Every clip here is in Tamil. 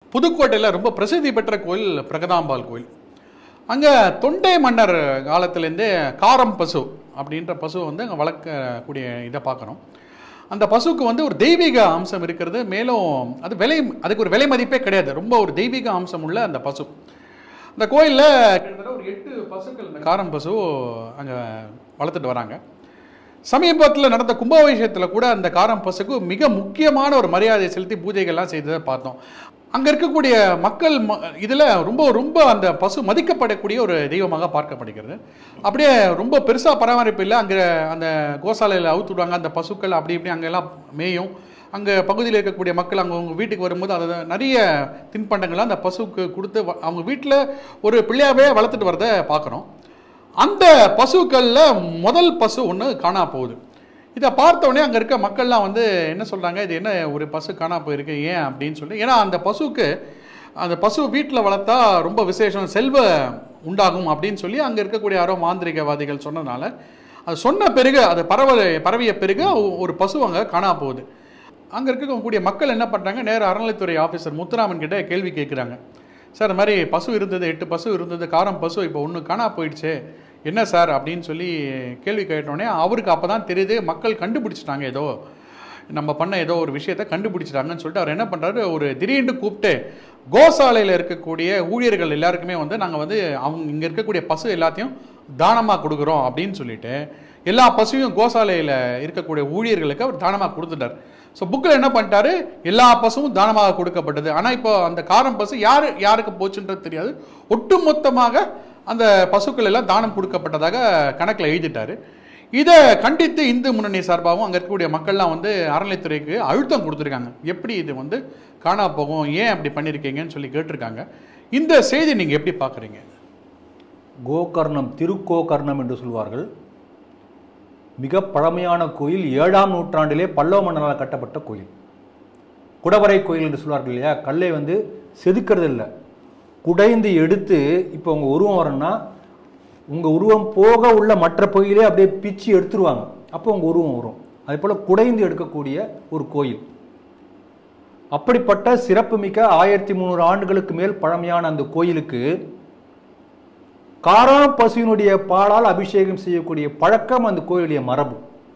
புதுக்கோட்டையில் ரொம்ப பிரசித்தி பெற்ற கோயில் பிரகதாம்பாள் கோயில் அங்கே தொண்டை மன்னர் காலத்துலேருந்தே காரம் பசு அப்படின்ற பசு வந்து அங்கே வளர்க்கக்கூடிய இதை பார்க்குறோம் அந்த பசுவுக்கு வந்து ஒரு தெய்வீக அம்சம் இருக்கிறது மேலும் அது விலை அதுக்கு ஒரு விலை மதிப்பே கிடையாது ரொம்ப ஒரு தெய்வீக அம்சம் உள்ள அந்த பசு அந்த கோயிலில் கிட்டத்தட்ட ஒரு எட்டு பசுக்கள் இந்த காரம் பசு அங்கே வளர்த்துட்டு வராங்க சமீபத்தில் நடந்த கும்பாபிஷேகத்தில் கூட அந்த காரம் பசுக்கு மிக முக்கியமான ஒரு மரியாதை செலுத்தி பூஜைகள்லாம் செய்ததை பார்த்தோம் அங்கே இருக்கக்கூடிய மக்கள் ம இதில் ரொம்ப ரொம்ப அந்த பசு மதிக்கப்படக்கூடிய ஒரு தெய்வமாக பார்க்கப்படுகிறது அப்படியே ரொம்ப பெருசாக பராமரிப்பு இல்லை அங்கே அந்த கோசாலையில் அவுத்து விடுவாங்க அந்த பசுக்கள் அப்படி இப்படி அங்கெல்லாம் மேயும் அங்கே பகுதியில் இருக்கக்கூடிய மக்கள் அங்கே அவங்க வீட்டுக்கு வரும்போது அதை நிறைய தின்பண்டங்கள்லாம் அந்த பசுவுக்கு கொடுத்து வ- அவங்க வீட்டில் ஒரு பிள்ளையாவே வளர்த்துட்டு வரதை பார்க்குறோம் அந்த பசுக்களில் முதல் பசு ஒன்று காணா போகுது இதை பார்த்த உடனே அங்கே இருக்க மக்கள்லாம் வந்து என்ன சொல்கிறாங்க இது என்ன ஒரு பசு காணா போயிருக்கு ஏன் அப்படின்னு சொல்லி ஏன்னா அந்த பசுவுக்கு அந்த பசு வீட்டில் வளர்த்தா ரொம்ப விசேஷம் செல்வ உண்டாகும் அப்படின்னு சொல்லி அங்கே இருக்கக்கூடிய யாரோ மாந்திரிகவாதிகள் சொன்னதுனால அது சொன்ன பிறகு அது பரவ பரவிய பிறகு ஒரு பசு அங்கே காணா போகுது அங்கே இருக்கக்கூடிய மக்கள் என்ன பண்ணுறாங்க நேர அறநிலைத்துறை ஆஃபீஸர் முத்துராமன் கிட்ட கேள்வி கேட்குறாங்க சார் இந்த மாதிரி பசு இருந்தது எட்டு பசு இருந்தது காரம் பசு இப்போ ஒன்று காணா போயிடுச்சு என்ன சார் அப்படின்னு சொல்லி கேள்வி கேட்டோடனே அவருக்கு அப்போ தான் தெரியுது மக்கள் கண்டுபிடிச்சிட்டாங்க ஏதோ நம்ம பண்ண ஏதோ ஒரு விஷயத்தை கண்டுபிடிச்சிட்டாங்கன்னு சொல்லிட்டு அவர் என்ன பண்ணுறாரு ஒரு திடீர்னு கூப்பிட்டு கோசாலையில் இருக்கக்கூடிய ஊழியர்கள் எல்லாருக்குமே வந்து நாங்கள் வந்து அவங்க இங்கே இருக்கக்கூடிய பசு எல்லாத்தையும் தானமாக கொடுக்குறோம் அப்படின்னு சொல்லிட்டு எல்லா பசுவையும் கோசாலையில் இருக்கக்கூடிய ஊழியர்களுக்கு அவர் தானமாக கொடுத்துட்டார் ஸோ புக்கில் என்ன பண்ணிட்டாரு எல்லா பசுவும் தானமாக கொடுக்கப்பட்டது ஆனால் இப்போ அந்த காரம் பசு யார் யாருக்கு போச்சுன்றது தெரியாது ஒட்டுமொத்தமாக அந்த பசுக்கள் எல்லாம் தானம் கொடுக்கப்பட்டதாக கணக்கில் எழுதிட்டாரு இதை கண்டித்து இந்து முன்னணி சார்பாகவும் அங்கே இருக்கக்கூடிய மக்கள்லாம் வந்து அறநிலைத்துறைக்கு அழுத்தம் கொடுத்துருக்காங்க எப்படி இது வந்து காணா போகும் ஏன் அப்படி பண்ணியிருக்கீங்கன்னு சொல்லி கேட்டிருக்காங்க இந்த செய்தி நீங்கள் எப்படி பார்க்குறீங்க கோகர்ணம் திருக்கோகர்ணம் என்று சொல்வார்கள் மிக பழமையான கோயில் ஏழாம் நூற்றாண்டிலே பல்லவ மன்னரால் கட்டப்பட்ட கோயில் குடவரை கோயில் என்று சொல்வார்கள் இல்லையா கல்லை வந்து செதுக்கிறது இல்லை குடைந்து எடுத்து இப்போ உங்கள் உருவம் வரணும்னா உங்கள் உருவம் போக உள்ள மற்ற பகுதியிலே அப்படியே பிச்சு எடுத்துருவாங்க அப்போ உங்கள் உருவம் வரும் அதே போல் குடைந்து எடுக்கக்கூடிய ஒரு கோயில் அப்படிப்பட்ட சிறப்புமிக்க ஆயிரத்தி முந்நூறு ஆண்டுகளுக்கு மேல் பழமையான அந்த கோயிலுக்கு காராம் பசுவினுடைய பாலால் அபிஷேகம் செய்யக்கூடிய பழக்கம் அந்த கோயிலுடைய மரபு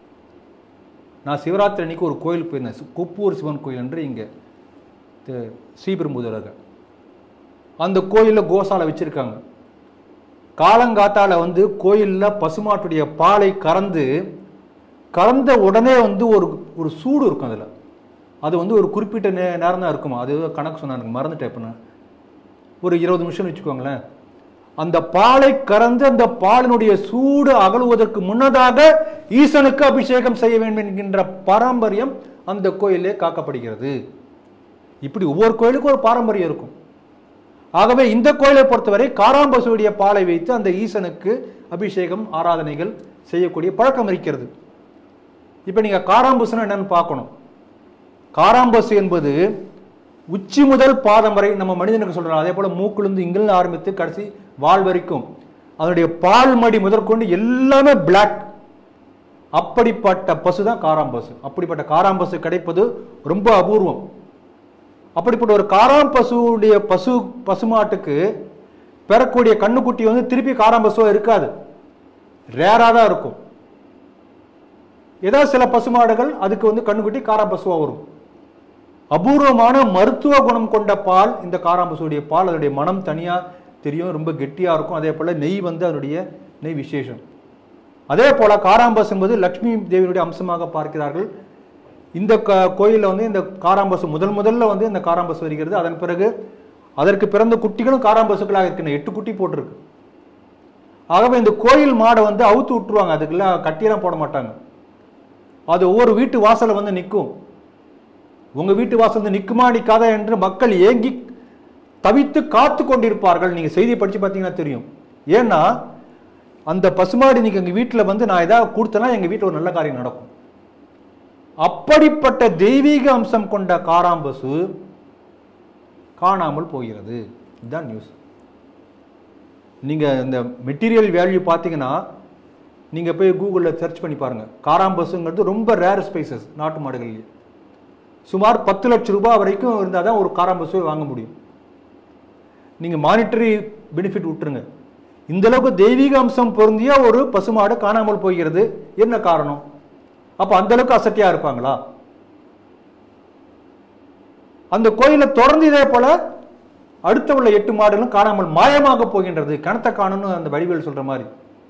நான் சிவராத்திரி அன்னைக்கு ஒரு கோயில் போயிருந்தேன் சு- கொப்பூர் சிவன் கோயில் என்று இங்கே தி- ஸ்ரீபெரும்புதூரக அந்த கோயிலில் கோசாலை வச்சுருக்காங்க காலங்காத்தால வந்து கோயிலில் பசுமாட்டுடைய பாலை கறந்து கறந்த உடனே வந்து ஒரு ஒரு சூடு இருக்கும் அதில் அது வந்து ஒரு குறிப்பிட்ட நே நேரம் தான் இருக்குமா அது ஏதோ கணக்கு சொன்னாங்க மறந்துட்டேன் இப்போ நான் ஒரு இருபது நிமிஷம் வச்சுக்கோங்களேன் அந்த பாலை கறந்து அந்த பாலினுடைய சூடு அகலுவதற்கு முன்னதாக ஈசனுக்கு அபிஷேகம் செய்ய வேண்டும் என்கின்ற பாரம்பரியம் அந்த கோயிலே காக்கப்படுகிறது இப்படி ஒவ்வொரு கோயிலுக்கும் ஒரு பாரம்பரியம் இருக்கும் ஆகவே இந்த கோயிலை பொறுத்தவரை காராம்பசுடைய பாலை வைத்து அந்த ஈசனுக்கு அபிஷேகம் ஆராதனைகள் செய்யக்கூடிய பழக்கம் இருக்கிறது இப்போ நீங்க காராம்பசுனா என்னன்னு பார்க்கணும் காராம்பசு என்பது உச்சி முதல் பாதம் வரை நம்ம மனிதனுக்கு சொல்றோம் அதே போல மூக்கிலிருந்து இங்கிருந்து ஆரம்பித்து கடைசி வால் வரைக்கும் அதனுடைய பால் மடி முதற்கொண்டு எல்லாமே பிளாக் அப்படிப்பட்ட பசு தான் காராம்பசு அப்படிப்பட்ட காராம்பசு கிடைப்பது ரொம்ப அபூர்வம் அப்படிப்பட்ட ஒரு காராம் பசுவுடைய பசு பசுமாட்டுக்கு பெறக்கூடிய கண்ணுக்குட்டி வந்து திருப்பி காராம்பசுவா இருக்காது ரேரா தான் இருக்கும் ஏதாவது சில பசுமாடுகள் அதுக்கு வந்து கண்ணுக்குட்டி காராம்பசுவா வரும் அபூர்வமான மருத்துவ குணம் கொண்ட பால் இந்த காராம்பசுடைய பால் அதனுடைய மனம் தனியா தெரியும் ரொம்ப கெட்டியா இருக்கும் அதே போல நெய் வந்து அதனுடைய நெய் விசேஷம் அதே போல காராம்பஸ் என்பது லக்ஷ்மி தேவியினுடைய அம்சமாக பார்க்கிறார்கள் இந்த க கோயிலில் வந்து இந்த காராம்பசு முதல் முதல்ல வந்து இந்த காராம்பசு வருகிறது அதன் பிறகு அதற்கு பிறந்த குட்டிகளும் காராம்பசுக்களாக இருக்கின்றன எட்டு குட்டி போட்டிருக்கு ஆகவே இந்த கோயில் மாடை வந்து அவுத்து விட்டுருவாங்க அதுக்கெல்லாம் கட்டியெல்லாம் போட மாட்டாங்க அது ஒவ்வொரு வீட்டு வாசல்ல வந்து நிற்கும் உங்க வீட்டு வாசல் வந்து நிற்குமா நிற்காதா என்று மக்கள் ஏங்கி தவித்து காத்து கொண்டிருப்பார்கள் நீங்க செய்தி படிச்சு பார்த்தீங்கன்னா தெரியும் ஏன்னா அந்த பசுமாடு இன்னைக்கு எங்க வீட்டில் வந்து நான் ஏதாவது கொடுத்தேன்னா எங்க வீட்டில் ஒரு நல்ல காரியம் நடக்கும் அப்படிப்பட்ட தெய்வீக அம்சம் கொண்ட காராம்பசு காணாமல் போகிறது இதுதான் நியூஸ் நீங்க இந்த மெட்டீரியல் வேல்யூ பார்த்தீங்கன்னா நீங்க போய் கூகுளில் சர்ச் பண்ணி பாருங்க காராம்பசுங்கிறது ரொம்ப ரேர் ஸ்பைசஸ் நாட்டு மாடுகளில் சுமார் பத்து லட்சம் ரூபாய் வரைக்கும் இருந்தால் தான் ஒரு காராம்பசுவை வாங்க முடியும் நீங்கள் மானிட்டரி பெனிஃபிட் விட்டுருங்க இந்த அளவுக்கு தெய்வீக அம்சம் பொருந்திய ஒரு பசுமாடு காணாமல் போகிறது என்ன காரணம் அப்போ அந்த அளவுக்கு அசட்டியா இருப்பாங்களா அந்த கோயிலை தொடர்ந்து இதே போல அடுத்த உள்ள எட்டு மாடுகளும் காணாமல் மாயமாக போகின்றது கணத்தை காணும்னு அந்த வடிவேல் சொல்ற மாதிரி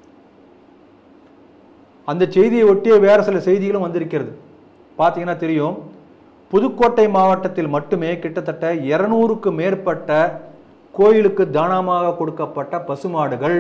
அந்த செய்தியை ஒட்டிய வேற சில செய்திகளும் வந்திருக்கிறது பார்த்தீங்கன்னா தெரியும் புதுக்கோட்டை மாவட்டத்தில் மட்டுமே கிட்டத்தட்ட இருநூறுக்கு மேற்பட்ட கோயிலுக்கு தானமாக கொடுக்கப்பட்ட பசுமாடுகள்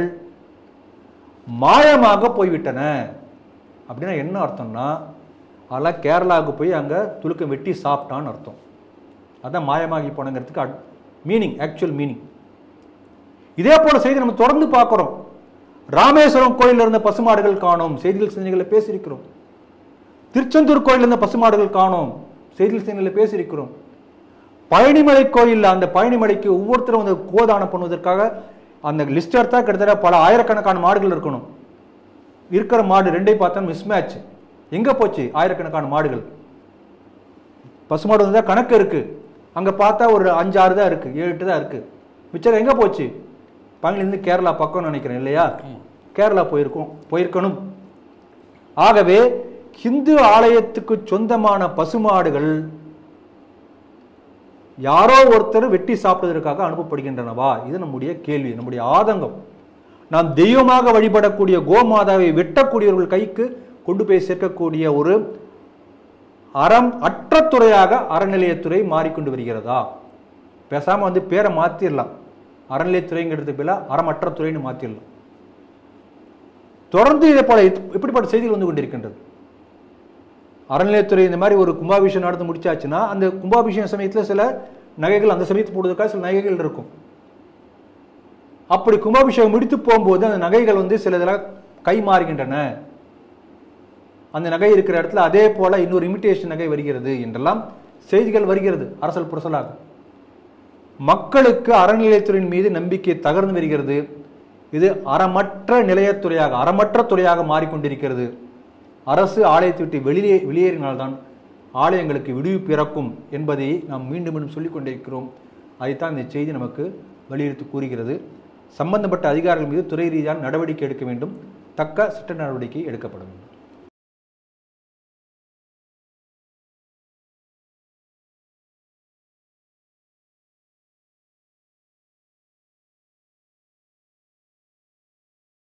மாயமாக போய்விட்டன அப்படின்னா என்ன அர்த்தம்னா அதெல்லாம் கேரளாவுக்கு போய் அங்கே துலுக்க வெட்டி சாப்பிட்டான்னு அர்த்தம் அதான் மாயமாகி போனங்கிறதுக்கு மீனிங் ஆக்சுவல் மீனிங் இதே போல செய்தி நம்ம தொடர்ந்து பார்க்குறோம் ராமேஸ்வரம் கோயிலில் இருந்த பசுமாடுகள் காணோம் செய்திகள் சிந்தனைகளை பேசியிருக்கிறோம் திருச்செந்தூர் கோயிலில் இருந்த பசுமாடுகள் காணோம் செய்திகள் சிந்தனைகளை பேசியிருக்கிறோம் பழனிமலை கோயிலில் அந்த பழனிமலைக்கு ஒவ்வொருத்தரும் வந்து கோதானம் பண்ணுவதற்காக அந்த லிஸ்ட் எடுத்தா கிட்டத்தட்ட பல ஆயிரக்கணக்கான மாடுகள் இருக்கணும் இருக்கிற மாடு ரெண்டையும் பார்த்தா மிஸ் மேட்ச் எங்க போச்சு ஆயிரக்கணக்கான மாடுகள் பசுமாடு வந்து கணக்கு இருக்கு அங்க பார்த்தா ஒரு அஞ்சு ஆறு தான் இருக்கு ஏழு எட்டு தான் இருக்கு மிச்சம் எங்க போச்சு பழனிலேருந்து கேரளா பக்கம் நினைக்கிறேன் இல்லையா கேரளா போயிருக்கோம் போயிருக்கணும் ஆகவே ஹிந்து ஆலயத்துக்கு சொந்தமான பசுமாடுகள் யாரோ ஒருத்தர் வெட்டி சாப்பிடுவதற்காக அனுப்பப்படுகின்றனவா இது நம்முடைய கேள்வி நம்முடைய ஆதங்கம் நாம் தெய்வமாக வழிபடக்கூடிய கோமாதாவை வெட்டக்கூடியவர்கள் கைக்கு கொண்டு போய் சேர்க்கக்கூடிய ஒரு அறம் அற்ற துறையாக அறநிலையத்துறை மாறிக்கொண்டு வருகிறதா பேசாம வந்து பேரை மாத்திரலாம் அறநிலையத்துறைங்கிறது பேர அறமற்ற துறைன்னு மாத்திரலாம் தொடர்ந்து இதே போல இத்- இப்படிப்பட்ட செய்திகள் வந்து கொண்டிருக்கின்றது அறநிலையத்துறை இந்த மாதிரி ஒரு கும்பாபிஷேகம் நடந்து முடிச்சாச்சுன்னா அந்த கும்பாபிஷேகம் சமயத்தில் சில நகைகள் அந்த சமயத்து போடுறதுக்காக சில நகைகள் இருக்கும் அப்படி கும்பாபிஷேகம் முடித்து போகும்போது அந்த நகைகள் வந்து சில இதெல்லாம் கை மாறுகின்றன அந்த நகை இருக்கிற இடத்துல அதே போல இன்னொரு இமிட்டேஷன் நகை வருகிறது என்றெல்லாம் செய்திகள் வருகிறது அரசல் புரசலாக மக்களுக்கு அறநிலையத்துறையின் மீது நம்பிக்கை தகர்ந்து வருகிறது இது அறமற்ற நிலையத்துறையாக அறமற்ற துறையாக மாறிக்கொண்டிருக்கிறது அரசு ஆலயத்தை விட்டு வெளியே வெளியேறினால்தான் ஆலயங்களுக்கு விடுவி பிறக்கும் என்பதை நாம் மீண்டும் மீண்டும் சொல்லிக் கொண்டிருக்கிறோம் அதைத்தான் இந்த செய்தி நமக்கு வலியுறுத்தி கூறுகிறது சம்பந்தப்பட்ட அதிகாரிகள் மீது துறை ரீதியான நடவடிக்கை எடுக்க வேண்டும் தக்க சட்ட நடவடிக்கை எடுக்கப்பட வேண்டும்